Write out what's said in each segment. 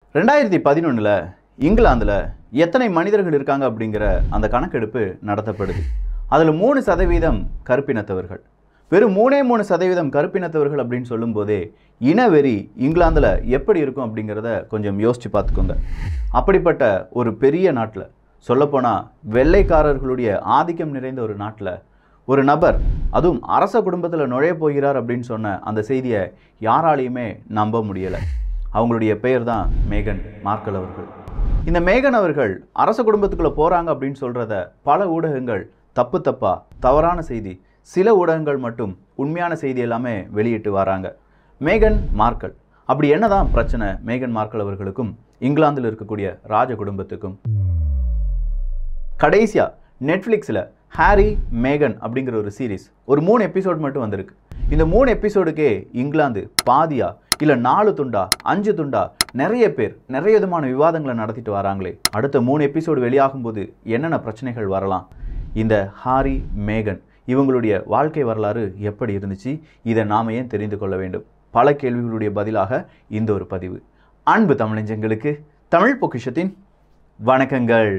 ரெண்டாயிரத்தி பதினொன்றில் இங்கிலாந்தில் எத்தனை மனிதர்கள் இருக்காங்க அப்படிங்கிற அந்த கணக்கெடுப்பு நடத்தப்படுது அதில் மூணு சதவீதம் கருப்பினத்தவர்கள் வெறும் மூணே மூணு சதவீதம் கருப்பினத்தவர்கள் அப்படின்னு சொல்லும்போதே இனவெறி இங்கிலாந்தில் எப்படி இருக்கும் அப்படிங்கிறத கொஞ்சம் யோசித்து பார்த்துக்கோங்க அப்படிப்பட்ட ஒரு பெரிய நாட்டில் சொல்லப்போனால் வெள்ளைக்காரர்களுடைய ஆதிக்கம் நிறைந்த ஒரு நாட்டில் ஒரு நபர் அதுவும் அரச குடும்பத்தில் நுழைய போகிறார் அப்படின்னு சொன்ன அந்த செய்தியை யாராலையுமே நம்ப முடியலை அவங்களுடைய பெயர் தான் மேகன் மார்க்கல் அவர்கள் இந்த மேகன் அவர்கள் அரச குடும்பத்துக்குள்ளே போகிறாங்க அப்படின்னு சொல்கிறத பல ஊடகங்கள் தப்பு தப்பா தவறான செய்தி சில ஊடகங்கள் மட்டும் உண்மையான செய்தி எல்லாமே வெளியிட்டு வராங்க மேகன் மார்க்கல் அப்படி என்னதான் பிரச்சனை மேகன் மார்க்கல் அவர்களுக்கும் இங்கிலாந்தில் இருக்கக்கூடிய ராஜ குடும்பத்துக்கும் கடைசியா நெட்ஃப்ளிக்ஸில் ஹாரி மேகன் அப்படிங்கிற ஒரு சீரிஸ் ஒரு மூணு எபிசோட் மட்டும் வந்திருக்கு இந்த மூணு எபிசோடுக்கே இங்கிலாந்து பாதியா இல்லை நாலு துண்டா அஞ்சு துண்டா நிறைய பேர் நிறைய விதமான விவாதங்களை நடத்திட்டு வராங்களே அடுத்த மூணு எபிசோடு வெளியாகும்போது என்னென்ன பிரச்சனைகள் வரலாம் இந்த ஹாரி மேகன் இவங்களுடைய வாழ்க்கை வரலாறு எப்படி இருந்துச்சு இதை நாம ஏன் தெரிந்து கொள்ள வேண்டும் பல கேள்விகளுடைய பதிலாக இந்த ஒரு பதிவு அன்பு தமிழஞ்சங்களுக்கு தமிழ் பொக்கிஷத்தின் வணக்கங்கள்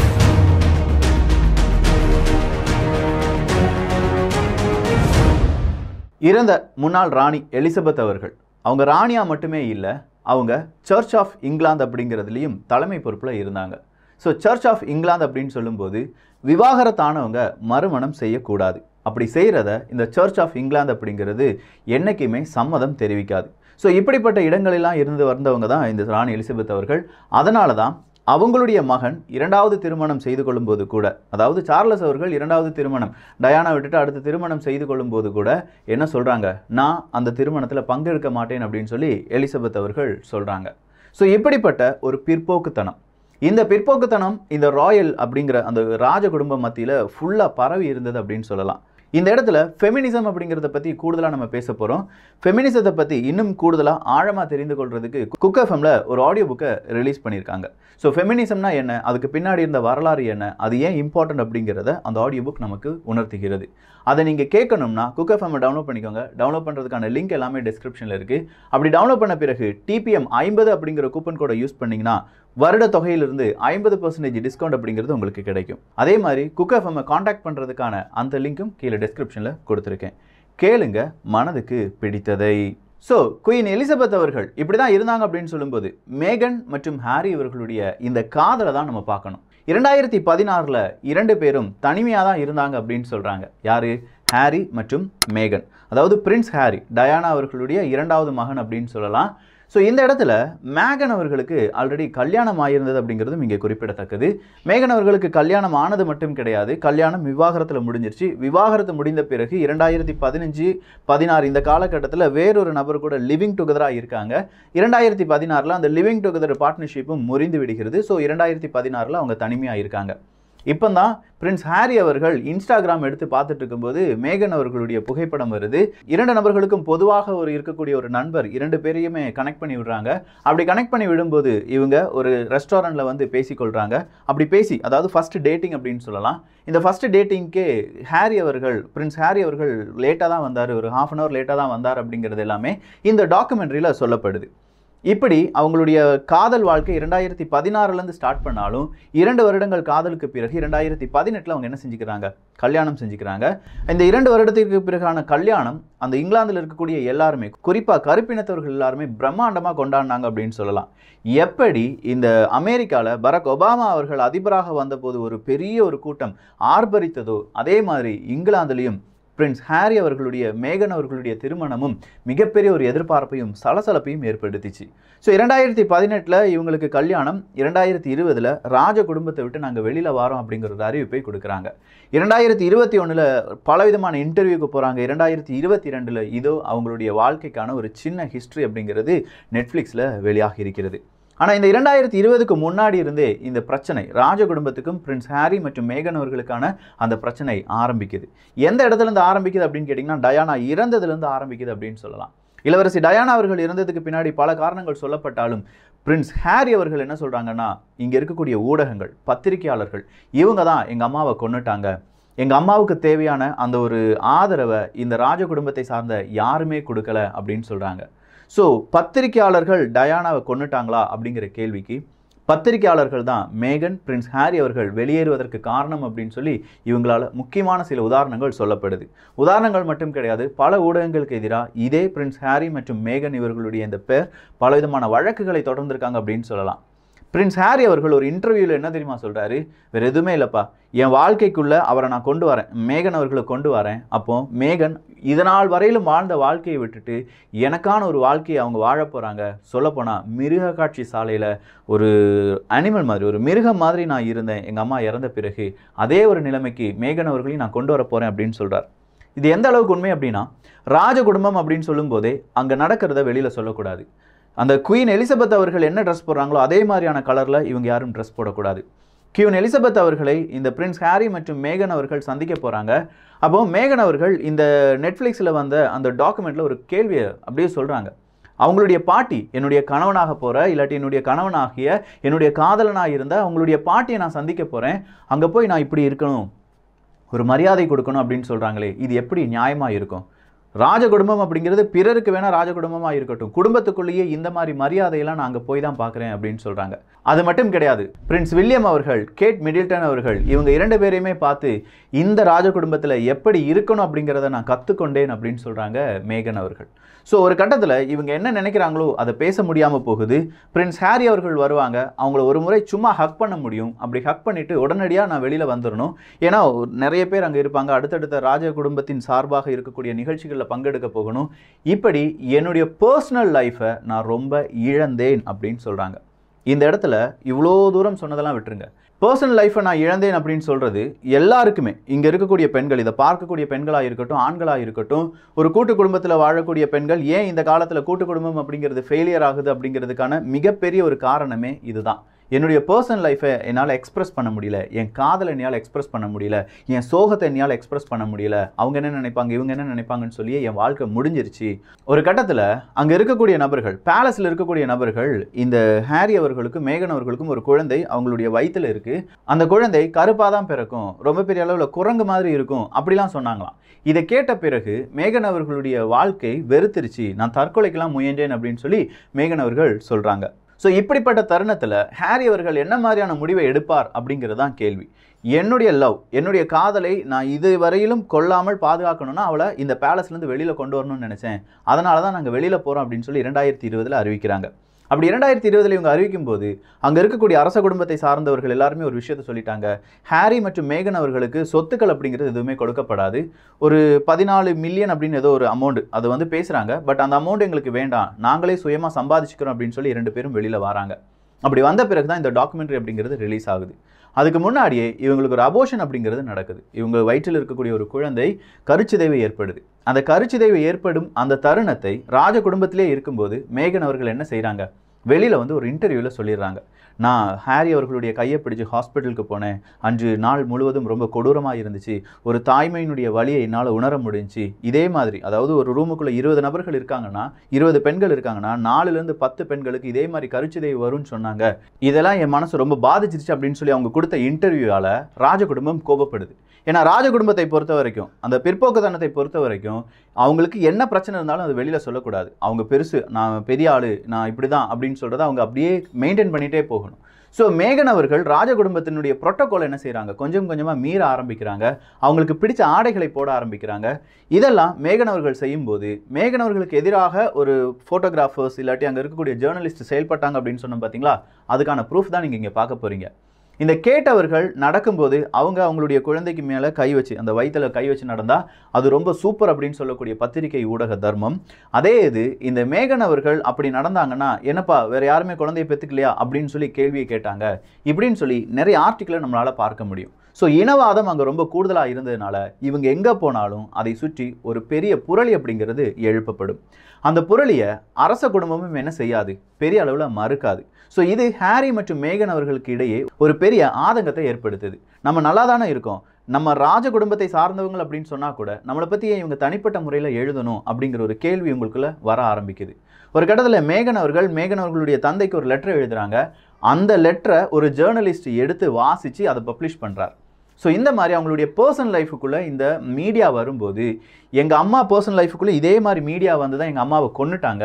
இறந்த முன்னாள் ராணி எலிசபெத் அவர்கள் அவங்க ராணியா மட்டுமே இல்லை அவங்க சர்ச் ஆஃப் இங்கிலாந்து அப்படிங்கிறதுலையும் தலைமை பொறுப்பில் இருந்தாங்க ஸோ சர்ச் ஆஃப் இங்கிலாந்து அப்படின்னு சொல்லும்போது விவாகரத்தானவங்க மறுமணம் செய்யக்கூடாது அப்படி செய்கிறத இந்த சர்ச் ஆஃப் இங்கிலாந்து அப்படிங்கிறது என்றைக்குமே சம்மதம் தெரிவிக்காது ஸோ இப்படிப்பட்ட இடங்களெல்லாம் இருந்து வந்தவங்க தான் இந்த ராணி எலிசபெத் அவர்கள் அதனால தான் அவங்களுடைய மகன் இரண்டாவது திருமணம் செய்து கொள்ளும்போது கூட அதாவது சார்லஸ் அவர்கள் இரண்டாவது திருமணம் டயானா விட்டுட்டு அடுத்த திருமணம் செய்து கொள்ளும்போது கூட என்ன சொல்கிறாங்க நான் அந்த திருமணத்தில் பங்கெடுக்க மாட்டேன் அப்படின்னு சொல்லி எலிசபெத் அவர்கள் சொல்கிறாங்க ஸோ இப்படிப்பட்ட ஒரு பிற்போக்குத்தனம் இந்த பிற்போக்குத்தனம் இந்த ராயல் அப்படிங்கிற அந்த ராஜ குடும்பம் மத்தியில் ஃபுல்லாக பரவி இருந்தது அப்படின்னு சொல்லலாம் இந்த இடத்துல ஃபெமினிசம் அப்படிங்கிறத பற்றி கூடுதலாக நம்ம பேச போகிறோம் ஃபெமினிசத்தை பற்றி இன்னும் கூடுதலாக ஆழமாக தெரிந்து கொள்றதுக்கு குக் எஃப்எம்ல ஒரு ஆடியோ புக்கை ரிலீஸ் பண்ணியிருக்காங்க ஸோ ஃபெமினிசம்னா என்ன அதுக்கு பின்னாடி இருந்த வரலாறு என்ன அது ஏன் இம்பார்ட்டன்ட் அப்படிங்கிறத அந்த ஆடியோ புக் நமக்கு உணர்த்துகிறது அதை நீங்கள் கேட்கணும்னா குக் எஃப்எம் டவுன்லோட் பண்ணிக்கோங்க டவுன்லோட் பண்ணுறதுக்கான லிங்க் எல்லாமே டிஸ்கிரிப்ஷனில் இருக்குது அப்படி டவுன்லோட் பண்ண பிறகு டிபிஎம் ஐம்பது அப்படிங்கிற கூப்பன் கோடை யூஸ் பண்ணிங்கன்னா வருட தொகையிலிருந்து ஐம்பது பர்சன்டேஜ் டிஸ்கவுண்ட் அப்படிங்கிறது உங்களுக்கு கிடைக்கும் அதே மாதிரி குக் எஃப்எம்மை காண்டாக்ட் பண்ணுறதுக்கான அந்த லிங்க்கும் கீழே டிஸ்கிரிப்ஷனில் கொடுத்துருக்கேன் கேளுங்க மனதுக்கு பிடித்ததை ஸோ குயின் எலிசபெத் அவர்கள் இப்படி தான் இருந்தாங்க அப்படின்னு சொல்லும்போது மேகன் மற்றும் ஹாரி அவர்களுடைய இந்த காதலை தான் நம்ம பார்க்கணும் இரண்டாயிரத்தி பதினாறில் இரண்டு பேரும் தனிமையாக தான் இருந்தாங்க அப்படின்னு சொல்கிறாங்க யார் ஹாரி மற்றும் மேகன் அதாவது பிரின்ஸ் ஹாரி டயானா அவர்களுடைய இரண்டாவது மகன் அப்படின்னு சொல்லலாம் ஸோ இந்த இடத்துல மேகன் அவர்களுக்கு ஆல்ரெடி கல்யாணம் ஆயிருந்தது அப்படிங்கிறதும் இங்கே குறிப்பிடத்தக்கது மேகன் அவர்களுக்கு கல்யாணம் ஆனது மட்டும் கிடையாது கல்யாணம் விவாகரத்தில் முடிஞ்சிருச்சு விவாகரத்து முடிந்த பிறகு இரண்டாயிரத்தி பதினஞ்சு பதினாறு இந்த காலகட்டத்தில் வேறொரு நபர் கூட லிவிங் டுகெதராக இருக்காங்க இரண்டாயிரத்தி பதினாறில் அந்த லிவிங் டுகெதர் பார்ட்னர்ஷிப்பும் முறிந்து விடுகிறது ஸோ இரண்டாயிரத்தி பதினாறில் அவங்க தனிமையாக இருக்காங்க இப்போ தான் பிரின்ஸ் ஹாரி அவர்கள் இன்ஸ்டாகிராம் எடுத்து பார்த்துட்டு இருக்கும்போது மேகன் அவர்களுடைய புகைப்படம் வருது இரண்டு நபர்களுக்கும் பொதுவாக ஒரு இருக்கக்கூடிய ஒரு நண்பர் இரண்டு பேரையுமே கனெக்ட் பண்ணி விடுறாங்க அப்படி கனெக்ட் பண்ணி விடும்போது இவங்க ஒரு ரெஸ்டாரண்ட்டில் வந்து பேசிக்கொள்கிறாங்க அப்படி பேசி அதாவது ஃபர்ஸ்ட் டேட்டிங் அப்படின்னு சொல்லலாம் இந்த ஃபர்ஸ்ட் டேட்டிங்க்கே ஹாரி அவர்கள் பிரின்ஸ் ஹாரி அவர்கள் லேட்டாக தான் வந்தார் ஒரு ஹாஃப் அன் ஹவர் லேட்டாக தான் வந்தார் அப்படிங்கிறது எல்லாமே இந்த டாக்குமெண்ட்ரியில் சொல்லப்படுது இப்படி அவங்களுடைய காதல் வாழ்க்கை இரண்டாயிரத்தி பதினாறுலேருந்து ஸ்டார்ட் பண்ணாலும் இரண்டு வருடங்கள் காதலுக்கு பிறகு இரண்டாயிரத்தி பதினெட்டில் அவங்க என்ன செஞ்சுக்கிறாங்க கல்யாணம் செஞ்சுக்கிறாங்க இந்த இரண்டு வருடத்திற்கு பிறகான கல்யாணம் அந்த இங்கிலாந்தில் இருக்கக்கூடிய எல்லாருமே குறிப்பாக கருப்பினத்தவர்கள் எல்லாருமே பிரம்மாண்டமாக கொண்டாடினாங்க அப்படின்னு சொல்லலாம் எப்படி இந்த அமெரிக்காவில் பராக் ஒபாமா அவர்கள் அதிபராக வந்தபோது ஒரு பெரிய ஒரு கூட்டம் ஆர்ப்பரித்ததோ அதே மாதிரி இங்கிலாந்துலேயும் பிரின்ஸ் ஹாரி அவர்களுடைய மேகன் அவர்களுடைய திருமணமும் மிகப்பெரிய ஒரு எதிர்பார்ப்பையும் சலசலப்பையும் ஏற்படுத்திச்சு ஸோ இரண்டாயிரத்தி பதினெட்டில் இவங்களுக்கு கல்யாணம் இரண்டாயிரத்தி இருபதில் ராஜ குடும்பத்தை விட்டு நாங்கள் வெளியில் வரோம் அப்படிங்கிற ஒரு அறிவிப்பை கொடுக்குறாங்க இரண்டாயிரத்தி இருபத்தி ஒன்றில் பலவிதமான இன்டர்வியூக்கு போகிறாங்க இரண்டாயிரத்தி இருபத்தி ரெண்டில் இதோ அவங்களுடைய வாழ்க்கைக்கான ஒரு சின்ன ஹிஸ்ட்ரி அப்படிங்கிறது நெட்ஃப்ளிக்ஸில் வெளியாகி இருக்கிறது ஆனால் இந்த இரண்டாயிரத்தி இருபதுக்கு முன்னாடி இருந்தே இந்த பிரச்சனை ராஜ குடும்பத்துக்கும் பிரின்ஸ் ஹாரி மற்றும் மேகன் அவர்களுக்கான அந்த பிரச்சனை ஆரம்பிக்குது எந்த இடத்துல இருந்து ஆரம்பிக்குது அப்படின்னு கேட்டிங்கன்னா டயானா இறந்ததுலேருந்து ஆரம்பிக்குது அப்படின்னு சொல்லலாம் இளவரசி டயானா அவர்கள் இறந்ததுக்கு பின்னாடி பல காரணங்கள் சொல்லப்பட்டாலும் பிரின்ஸ் ஹாரி அவர்கள் என்ன சொல்கிறாங்கன்னா இங்கே இருக்கக்கூடிய ஊடகங்கள் பத்திரிகையாளர்கள் இவங்க தான் எங்கள் அம்மாவை கொன்னுட்டாங்க எங்கள் அம்மாவுக்கு தேவையான அந்த ஒரு ஆதரவை இந்த ராஜ குடும்பத்தை சார்ந்த யாருமே கொடுக்கல அப்படின்னு சொல்கிறாங்க ஸோ பத்திரிக்கையாளர்கள் டயானாவை கொன்னுட்டாங்களா அப்படிங்கிற கேள்விக்கு பத்திரிகையாளர்கள் தான் மேகன் பிரின்ஸ் ஹாரி அவர்கள் வெளியேறுவதற்கு காரணம் அப்படின்னு சொல்லி இவங்களால முக்கியமான சில உதாரணங்கள் சொல்லப்படுது உதாரணங்கள் மட்டும் கிடையாது பல ஊடகங்களுக்கு எதிராக இதே பிரின்ஸ் ஹாரி மற்றும் மேகன் இவர்களுடைய இந்த பேர் பலவிதமான வழக்குகளை தொடர்ந்திருக்காங்க அப்படின்னு சொல்லலாம் பிரின்ஸ் ஹாரி அவர்கள் ஒரு இன்டர்வியூவில் என்ன தெரியுமா சொல்கிறாரு வேறு எதுவுமே இல்லைப்பா என் வாழ்க்கைக்குள்ளே அவரை நான் கொண்டு வரேன் மேகன் அவர்களை கொண்டு வரேன் அப்போ மேகன் இதனால் வரையிலும் வாழ்ந்த வாழ்க்கையை விட்டுட்டு எனக்கான ஒரு வாழ்க்கையை அவங்க வாழ போகிறாங்க சொல்லப்போனால் மிருக காட்சி சாலையில் ஒரு அனிமல் மாதிரி ஒரு மிருகம் மாதிரி நான் இருந்தேன் எங்கள் அம்மா இறந்த பிறகு அதே ஒரு நிலைமைக்கு மேகன் அவர்களையும் நான் கொண்டு வர போகிறேன் அப்படின்னு சொல்கிறார் இது எந்த அளவுக்கு உண்மை அப்படின்னா ராஜ குடும்பம் அப்படின்னு சொல்லும்போதே அங்கே நடக்கிறத வெளியில் சொல்லக்கூடாது அந்த குயின் எலிசபெத் அவர்கள் என்ன ட்ரெஸ் போடுறாங்களோ அதே மாதிரியான கலரில் இவங்க யாரும் ட்ரெஸ் போடக்கூடாது கியூன் எலிசபெத் அவர்களை இந்த பிரின்ஸ் ஹாரி மற்றும் மேகன் அவர்கள் சந்திக்க போகிறாங்க அப்போ மேகன் அவர்கள் இந்த நெட்ஃப்ளிக்ஸில் வந்த அந்த டாக்குமெண்ட்டில் ஒரு கேள்வியை அப்படியே சொல்கிறாங்க அவங்களுடைய பாட்டி என்னுடைய கணவனாக போகிற இல்லாட்டி என்னுடைய கணவனாகிய என்னுடைய காதலனாக இருந்த அவங்களுடைய பாட்டியை நான் சந்திக்க போகிறேன் அங்கே போய் நான் இப்படி இருக்கணும் ஒரு மரியாதை கொடுக்கணும் அப்படின்னு சொல்கிறாங்களே இது எப்படி நியாயமாக இருக்கும் ராஜ குடும்பம் அப்படிங்கிறது பிறருக்கு வேணால் ராஜ குடும்பமாக இருக்கட்டும் குடும்பத்துக்குள்ளேயே இந்த மாதிரி மரியாதையெல்லாம் நான் அங்கே போய் தான் பார்க்குறேன் அப்படின்னு சொல்கிறாங்க அது மட்டும் கிடையாது பிரின்ஸ் வில்லியம் அவர்கள் கேட் மிடில்டன் அவர்கள் இவங்க இரண்டு பேரையுமே பார்த்து இந்த ராஜ குடும்பத்தில் எப்படி இருக்கணும் அப்படிங்கிறத நான் கற்றுக்கொண்டேன் அப்படின்னு சொல்கிறாங்க மேகன் அவர்கள் ஸோ ஒரு கட்டத்தில் இவங்க என்ன நினைக்கிறாங்களோ அதை பேச முடியாமல் போகுது பிரின்ஸ் ஹாரி அவர்கள் வருவாங்க அவங்கள ஒரு முறை சும்மா ஹக் பண்ண முடியும் அப்படி ஹக் பண்ணிவிட்டு உடனடியாக நான் வெளியில் வந்துடணும் ஏன்னா நிறைய பேர் அங்கே இருப்பாங்க அடுத்தடுத்த ராஜ குடும்பத்தின் சார்பாக இருக்கக்கூடிய நிகழ்ச்சிகளில் பங்கெடுக்க போகணும் இப்படி என்னுடைய பர்சனல் லைஃப்பை நான் ரொம்ப இழந்தேன் அப்படின்னு சொல்கிறாங்க இந்த இடத்துல இவ்வளோ தூரம் சொன்னதெல்லாம் விட்டுருங்க பர்சனல் லைஃப்பை நான் இழந்தேன் அப்படின்னு சொல்கிறது எல்லாருக்குமே இங்கே இருக்கக்கூடிய பெண்கள் இதை பார்க்கக்கூடிய பெண்களாக இருக்கட்டும் ஆண்களாக இருக்கட்டும் ஒரு கூட்டு குடும்பத்தில் வாழக்கூடிய பெண்கள் ஏன் இந்த காலத்தில் கூட்டு குடும்பம் அப்படிங்கிறது ஃபெயிலியர் ஆகுது அப்படிங்கிறதுக்கான மிகப்பெரிய ஒரு காரணமே இதுதான் என்னுடைய பர்சனல் லைஃப்பை என்னால் எக்ஸ்பிரஸ் பண்ண முடியல என் காதலை என்னால் எக்ஸ்பிரஸ் பண்ண முடியல என் சோகத்தை என்னால் எக்ஸ்பிரஸ் பண்ண முடியல அவங்க என்ன நினைப்பாங்க இவங்க என்ன நினைப்பாங்கன்னு சொல்லி என் வாழ்க்கை முடிஞ்சிருச்சு ஒரு கட்டத்தில் அங்கே இருக்கக்கூடிய நபர்கள் பேலஸில் இருக்கக்கூடிய நபர்கள் இந்த ஹாரி அவர்களுக்கும் மேகன் அவர்களுக்கும் ஒரு குழந்தை அவங்களுடைய வயிற்றில் இருக்குது அந்த குழந்தை கருப்பாக தான் பிறக்கும் ரொம்ப பெரிய அளவில் குரங்கு மாதிரி இருக்கும் அப்படிலாம் சொன்னாங்களாம் இதை கேட்ட பிறகு மேகன் அவர்களுடைய வாழ்க்கை வெறுத்துருச்சு நான் தற்கொலைக்கெல்லாம் முயன்றேன் அப்படின்னு சொல்லி மேகன் அவர்கள் சொல்கிறாங்க ஸோ இப்படிப்பட்ட தருணத்தில் ஹாரி அவர்கள் என்ன மாதிரியான முடிவை எடுப்பார் அப்படிங்கிறது தான் கேள்வி என்னுடைய லவ் என்னுடைய காதலை நான் இது வரையிலும் கொல்லாமல் பாதுகாக்கணும்னா அவளை இந்த பேலஸ்லேருந்து வெளியில் கொண்டு வரணும்னு நினச்சேன் அதனால தான் நாங்கள் வெளியில் போகிறோம் அப்படின்னு சொல்லி இரண்டாயிரத்தி இருபதில் அறிவிக்கிறாங்க அப்படி இரண்டாயிரத்தி இருபதில் இவங்க அறிவிக்கும் போது அங்கே இருக்கக்கூடிய அரச குடும்பத்தை சார்ந்தவர்கள் எல்லாருமே ஒரு விஷயத்த சொல்லிட்டாங்க ஹாரி மற்றும் மேகன் அவர்களுக்கு சொத்துக்கள் அப்படிங்கிறது எதுவுமே கொடுக்கப்படாது ஒரு பதினாலு மில்லியன் அப்படின்னு ஏதோ ஒரு அமௌண்ட் அது வந்து பேசுகிறாங்க பட் அந்த அமௌண்ட் எங்களுக்கு வேண்டாம் நாங்களே சுயமாக சம்பாதிச்சுக்கிறோம் அப்படின்னு சொல்லி ரெண்டு பேரும் வெளியில் வராங்க அப்படி வந்த பிறகு தான் இந்த டாக்குமெண்ட்ரி அப்படிங்கிறது ரிலீஸ் ஆகுது அதுக்கு முன்னாடியே இவங்களுக்கு ஒரு அபோஷன் அப்படிங்கிறது நடக்குது இவங்க வயிற்றில் இருக்கக்கூடிய ஒரு குழந்தை கருச்சிதைவு ஏற்படுது அந்த கருச்சிதைவு ஏற்படும் அந்த தருணத்தை ராஜ குடும்பத்திலே இருக்கும்போது மேகன் அவர்கள் என்ன செய்கிறாங்க வெளியில் வந்து ஒரு இன்டர்வியூவில் சொல்லிடுறாங்க நான் ஹாரி அவர்களுடைய கையை பிடிச்சு ஹாஸ்பிட்டலுக்கு போனேன் அன்று நாள் முழுவதும் ரொம்ப கொடூரமாக இருந்துச்சு ஒரு தாய்மையினுடைய வழியை என்னால் உணர முடிஞ்சுச்சு இதே மாதிரி அதாவது ஒரு ரூமுக்குள்ளே இருபது நபர்கள் இருக்காங்கன்னா இருபது பெண்கள் இருக்காங்கன்னா நாலுலேருந்து பத்து பெண்களுக்கு இதே மாதிரி கருச்சிதைவு வரும்னு சொன்னாங்க இதெல்லாம் என் மனசு ரொம்ப பாதிச்சிருச்சு அப்படின்னு சொல்லி அவங்க கொடுத்த இன்டர்வியூவால் ராஜ குடும்பம் கோபப்படுது ஏன்னா ராஜ குடும்பத்தை பொறுத்த வரைக்கும் அந்த பிற்போக்குத்தனத்தை பொறுத்த வரைக்கும் அவங்களுக்கு என்ன பிரச்சனை இருந்தாலும் அது வெளியில் சொல்லக்கூடாது அவங்க பெருசு நான் பெரிய ஆளு நான் இப்படி தான் அப்படின்னு சொல்கிறத அவங்க அப்படியே மெயின்டைன் பண்ணிகிட்டே போகணும் ஸோ மேகன் அவர்கள் ராஜ குடும்பத்தினுடைய ப்ரோட்டோகால் என்ன செய்கிறாங்க கொஞ்சம் கொஞ்சமாக மீற ஆரம்பிக்கிறாங்க அவங்களுக்கு பிடிச்ச ஆடைகளை போட ஆரம்பிக்கிறாங்க இதெல்லாம் மேகன் அவர்கள் செய்யும்போது மேகன் அவர்களுக்கு எதிராக ஒரு ஃபோட்டோகிராஃபர்ஸ் இல்லாட்டி அங்கே இருக்கக்கூடிய ஜேர்னலிஸ்ட் செயல்பட்டாங்க அப்படின்னு சொன்னோம் பார்த்தீங்களா அதுக்கான ப்ரூஃப் தான் நீங்கள் இங்கே பார்க்க போகிறீங்க இந்த கேட்டவர்கள் நடக்கும்போது அவங்க அவங்களுடைய குழந்தைக்கு மேலே கை வச்சு அந்த வயிற்றில் கை வச்சு நடந்தால் அது ரொம்ப சூப்பர் அப்படின்னு சொல்லக்கூடிய பத்திரிகை ஊடக தர்மம் அதே இது இந்த மேகன் அவர்கள் அப்படி நடந்தாங்கன்னா என்னப்பா வேற யாருமே குழந்தைய பெற்றுக்கலையா அப்படின்னு சொல்லி கேள்வியை கேட்டாங்க இப்படின்னு சொல்லி நிறைய ஆர்டிக்கிளை நம்மளால் பார்க்க முடியும் ஸோ இனவாதம் அங்கே ரொம்ப கூடுதலாக இருந்ததுனால இவங்க எங்கே போனாலும் அதை சுற்றி ஒரு பெரிய புரளி அப்படிங்கிறது எழுப்பப்படும் அந்த புரளியை அரச குடும்பமும் என்ன செய்யாது பெரிய அளவில் மறுக்காது ஸோ இது ஹாரி மற்றும் மேகன் அவர்களுக்கு இடையே ஒரு பெரிய ஆதங்கத்தை ஏற்படுத்துது நம்ம நல்லா தானே இருக்கோம் நம்ம ராஜ குடும்பத்தை சார்ந்தவங்க அப்படின்னு சொன்னால் கூட நம்மளை பற்றி இவங்க தனிப்பட்ட முறையில் எழுதணும் அப்படிங்கிற ஒரு கேள்வி உங்களுக்குள்ள வர ஆரம்பிக்குது ஒரு கட்டத்தில் மேகன் அவர்கள் மேகன் அவர்களுடைய தந்தைக்கு ஒரு லெட்டர் எழுதுறாங்க அந்த லெட்டரை ஒரு ஜேர்னலிஸ்ட் எடுத்து வாசித்து அதை பப்ளிஷ் பண்ணுறார் ஸோ இந்த மாதிரி அவங்களுடைய பர்சனல் லைஃபுக்குள்ளே இந்த மீடியா வரும்போது எங்கள் அம்மா பர்சனல் லைஃபுக்குள்ளே இதே மாதிரி மீடியா வந்து தான் எங்கள் அம்மாவை கொன்னுட்டாங்க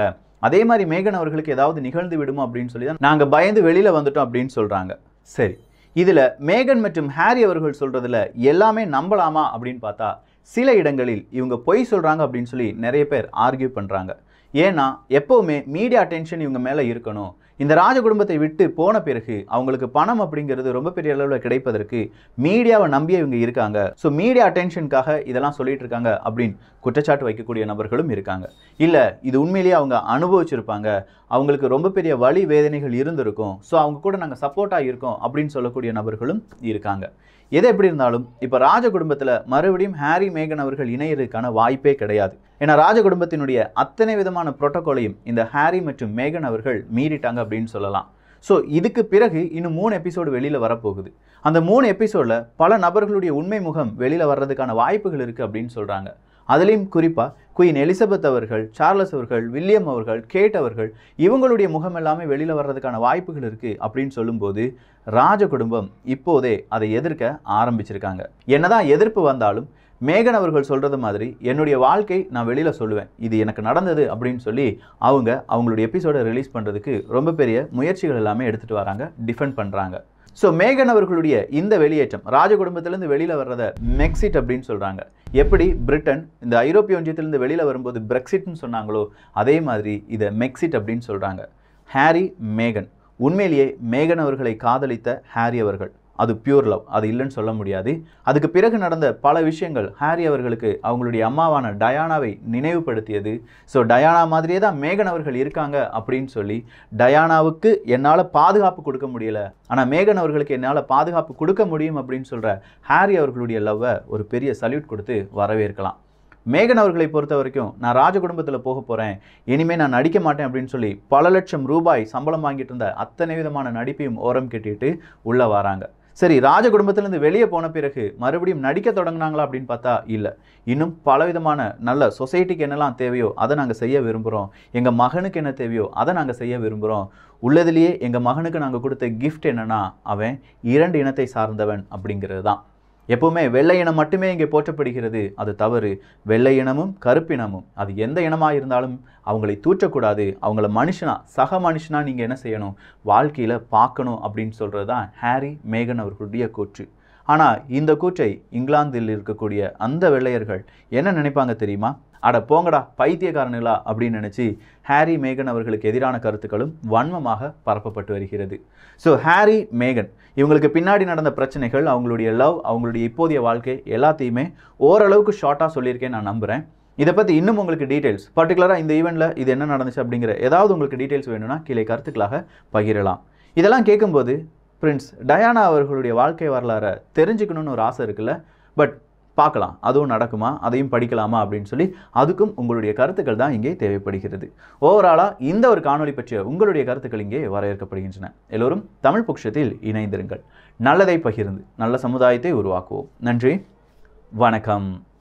அதே மாதிரி மேகன் அவர்களுக்கு ஏதாவது நிகழ்ந்து விடுமோ அப்படின்னு சொல்லி தான் நாங்கள் பயந்து வெளியில் வந்துட்டோம் அப்படின்னு சொல்கிறாங்க சரி இதில் மேகன் மற்றும் ஹாரி அவர்கள் சொல்கிறதுல எல்லாமே நம்பலாமா அப்படின்னு பார்த்தா சில இடங்களில் இவங்க பொய் சொல்கிறாங்க அப்படின்னு சொல்லி நிறைய பேர் ஆர்கியூ பண்ணுறாங்க ஏன்னா எப்போவுமே மீடியா அட்டென்ஷன் இவங்க மேலே இருக்கணும் இந்த ராஜ குடும்பத்தை விட்டு போன பிறகு அவங்களுக்கு பணம் அப்படிங்கிறது ரொம்ப பெரிய அளவில் கிடைப்பதற்கு மீடியாவை நம்பியே இவங்க இருக்காங்க ஸோ மீடியா அட்டென்ஷனுக்காக இதெல்லாம் சொல்லிட்டு இருக்காங்க அப்படின்னு குற்றச்சாட்டு வைக்கக்கூடிய நபர்களும் இருக்காங்க இல்லை இது உண்மையிலேயே அவங்க அனுபவிச்சிருப்பாங்க அவங்களுக்கு ரொம்ப பெரிய வலி வேதனைகள் இருந்திருக்கும் ஸோ அவங்க கூட நாங்கள் சப்போர்ட்டாக இருக்கோம் அப்படின்னு சொல்லக்கூடிய நபர்களும் இருக்காங்க எது எப்படி இருந்தாலும் இப்போ ராஜ குடும்பத்தில் மறுபடியும் ஹாரி மேகன் அவர்கள் இணையறதுக்கான வாய்ப்பே கிடையாது ஏன்னா ராஜ குடும்பத்தினுடைய அத்தனை விதமான புரோட்டோகாலையும் இந்த ஹாரி மற்றும் மேகன் அவர்கள் மீறிட்டாங்க அப்படின்னு சொல்லலாம் ஸோ இதுக்கு பிறகு இன்னும் மூணு எபிசோடு வெளியில் வரப்போகுது அந்த மூணு எபிசோடில் பல நபர்களுடைய உண்மை முகம் வெளியில் வர்றதுக்கான வாய்ப்புகள் இருக்குது அப்படின்னு சொல்கிறாங்க அதுலேயும் குறிப்பாக குயின் எலிசபெத் அவர்கள் சார்லஸ் அவர்கள் வில்லியம் அவர்கள் கேட் அவர்கள் இவங்களுடைய முகம் எல்லாமே வெளியில் வர்றதுக்கான வாய்ப்புகள் இருக்குது அப்படின்னு சொல்லும்போது ராஜ குடும்பம் இப்போதே அதை எதிர்க்க ஆரம்பிச்சிருக்காங்க என்னதான் எதிர்ப்பு வந்தாலும் மேகன் அவர்கள் சொல்கிறது மாதிரி என்னுடைய வாழ்க்கை நான் வெளியில் சொல்லுவேன் இது எனக்கு நடந்தது அப்படின்னு சொல்லி அவங்க அவங்களுடைய எபிசோடை ரிலீஸ் பண்ணுறதுக்கு ரொம்ப பெரிய முயற்சிகள் எல்லாமே எடுத்துகிட்டு வராங்க டிஃபெண்ட் பண்ணுறாங்க ஸோ மேகன் அவர்களுடைய இந்த வெளியேற்றம் ராஜ குடும்பத்திலேருந்து வெளியில் வர்றத மெக்சிட் அப்படின்னு சொல்கிறாங்க எப்படி பிரிட்டன் இந்த ஐரோப்பிய ஒன்றியத்திலேருந்து வெளியில் வரும்போது பிரெக்சிட்னு சொன்னாங்களோ அதே மாதிரி இதை மெக்சிட் அப்படின்னு சொல்கிறாங்க ஹாரி மேகன் உண்மையிலேயே மேகன் அவர்களை காதலித்த ஹாரி அவர்கள் அது பியூர் லவ் அது இல்லைன்னு சொல்ல முடியாது அதுக்கு பிறகு நடந்த பல விஷயங்கள் ஹாரி அவர்களுக்கு அவங்களுடைய அம்மாவான டயானாவை நினைவுபடுத்தியது ஸோ டயானா மாதிரியே தான் மேகன் அவர்கள் இருக்காங்க அப்படின்னு சொல்லி டயானாவுக்கு என்னால் பாதுகாப்பு கொடுக்க முடியல ஆனால் மேகன் அவர்களுக்கு என்னால் பாதுகாப்பு கொடுக்க முடியும் அப்படின்னு சொல்கிற ஹாரி அவர்களுடைய லவ்வை ஒரு பெரிய சல்யூட் கொடுத்து வரவேற்கலாம் மேகன் அவர்களை பொறுத்த வரைக்கும் நான் ராஜ குடும்பத்தில் போக போகிறேன் இனிமேல் நான் நடிக்க மாட்டேன் அப்படின்னு சொல்லி பல லட்சம் ரூபாய் சம்பளம் வாங்கிட்டு இருந்த அத்தனை விதமான நடிப்பையும் ஓரம் கட்டிட்டு உள்ளே வராங்க சரி ராஜ குடும்பத்திலேருந்து வெளியே போன பிறகு மறுபடியும் நடிக்க தொடங்கினாங்களா அப்படின்னு பார்த்தா இல்லை இன்னும் பலவிதமான நல்ல சொசைட்டிக்கு என்னெல்லாம் தேவையோ அதை நாங்கள் செய்ய விரும்புகிறோம் எங்கள் மகனுக்கு என்ன தேவையோ அதை நாங்கள் செய்ய விரும்புகிறோம் உள்ளதுலேயே எங்கள் மகனுக்கு நாங்கள் கொடுத்த கிஃப்ட் என்னன்னா அவன் இரண்டு இனத்தை சார்ந்தவன் அப்படிங்கிறது தான் எப்பவுமே வெள்ளை இனம் மட்டுமே இங்கே போற்றப்படுகிறது அது தவறு வெள்ளை இனமும் கருப்பினமும் அது எந்த இனமாக இருந்தாலும் அவங்களை தூற்றக்கூடாது அவங்கள மனுஷனா சக மனுஷனா நீங்கள் என்ன செய்யணும் வாழ்க்கையில் பார்க்கணும் அப்படின்னு சொல்கிறது தான் ஹாரி மேகன் அவர்களுடைய கூற்று ஆனால் இந்த கூற்றை இங்கிலாந்தில் இருக்கக்கூடிய அந்த வெள்ளையர்கள் என்ன நினைப்பாங்க தெரியுமா அட போங்கடா பைத்தியக்காரனுங்களா அப்படின்னு நினச்சி ஹாரி மேகன் அவர்களுக்கு எதிரான கருத்துக்களும் வன்மமாக பரப்பப்பட்டு வருகிறது ஸோ ஹாரி மேகன் இவங்களுக்கு பின்னாடி நடந்த பிரச்சனைகள் அவங்களுடைய லவ் அவங்களுடைய இப்போதைய வாழ்க்கை எல்லாத்தையுமே ஓரளவுக்கு ஷார்ட்டாக சொல்லியிருக்கேன் நான் நம்புகிறேன் இதை பற்றி இன்னும் உங்களுக்கு டீட்டெயில்ஸ் பர்டிகுலராக இந்த ஈவெண்ட்டில் இது என்ன நடந்துச்சு அப்படிங்கிற ஏதாவது உங்களுக்கு டீட்டெயில்ஸ் வேணும்னா கீழே கருத்துக்களாக பகிரலாம் இதெல்லாம் கேட்கும்போது பிரின்ஸ் டயானா அவர்களுடைய வாழ்க்கை வரலாறை தெரிஞ்சுக்கணும்னு ஒரு ஆசை இருக்குல்ல பட் பார்க்கலாம் அதுவும் நடக்குமா அதையும் படிக்கலாமா அப்படின்னு சொல்லி அதுக்கும் உங்களுடைய கருத்துக்கள் தான் இங்கே தேவைப்படுகிறது ஓவராலாக இந்த ஒரு காணொளி பற்றிய உங்களுடைய கருத்துக்கள் இங்கே வரவேற்கப்படுகின்றன எல்லோரும் தமிழ் புக்ஷத்தில் இணைந்திருங்கள் நல்லதை பகிர்ந்து நல்ல சமுதாயத்தை உருவாக்குவோம் நன்றி வணக்கம்